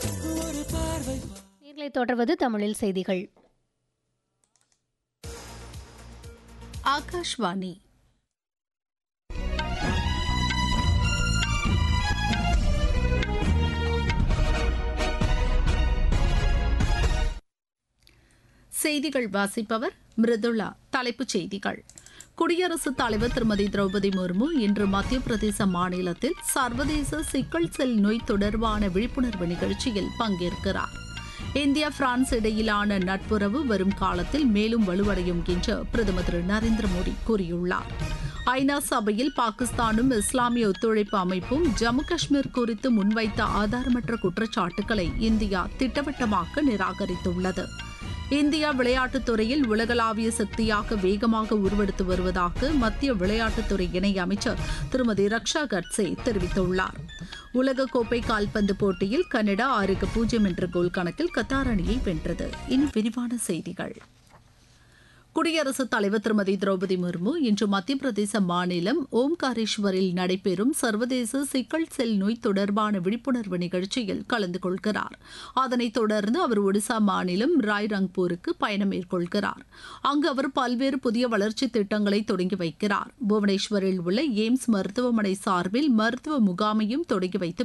நேர்களை தொடர்வது தமிழில் செய்திகள் ஆகாஷ்வாணி செய்திகள் வாசிப்பவர் மிருதுளா தலைப்புச் செய்திகள் குடியரசுத் தலைவர் திருமதி திரௌபதி முர்மு இன்று மத்திய பிரதேச மாநிலத்தில் சர்வதேச சிக்கல் செல் நோய் தொடர்பான விழிப்புணர்வு நிகழ்ச்சியில் பங்கேற்கிறார் இந்தியா பிரான்ஸ் இடையிலான நட்புறவு வரும் காலத்தில் மேலும் வலுவடையும் என்று பிரதமர் திரு நரேந்திர மோடி கூறியுள்ளார் ஐநா சபையில் பாகிஸ்தானும் இஸ்லாமிய ஒத்துழைப்பு அமைப்பும் ஜம்மு காஷ்மீர் குறித்து முன்வைத்த ஆதாரமற்ற குற்றச்சாட்டுகளை இந்தியா திட்டவட்டமாக நிராகரித்துள்ளது இந்தியா விளையாட்டுத் துறையில் உலகளாவிய சக்தியாக வேகமாக உருவெடுத்து வருவதாக மத்திய விளையாட்டுத்துறை இணை அமைச்சர் திருமதி ரக்ஷா கட்சே தெரிவித்துள்ளார் உலகக்கோப்பை கால்பந்து போட்டியில் கனடா ஆறுக்கு பூஜ்ஜியம் என்ற கோல் கணக்கில் கத்தார் அணியை வென்றது இனி விரிவான செய்திகள் குடியரசுத் தலைவர் திருமதி திரௌபதி முர்மு இன்று மத்திய பிரதேச மாநிலம் ஓம்காரேஸ்வரில் நடைபெறும் சர்வதேச சிக்கல் செல் நோய் தொடர்பான விழிப்புணர்வு நிகழ்ச்சியில் கலந்து கொள்கிறார் அதனைத் தொடர்ந்து அவர் ஒடிசா மாநிலம் ராய்ரங்பூருக்கு பயணம் மேற்கொள்கிறார் அங்கு அவர் பல்வேறு புதிய வளர்ச்சி திட்டங்களை தொடங்கி வைக்கிறார் புவனேஸ்வரில் உள்ள எய்ம்ஸ் மருத்துவமனை சார்பில் மருத்துவ முகாமையும் தொடங்கி வைத்து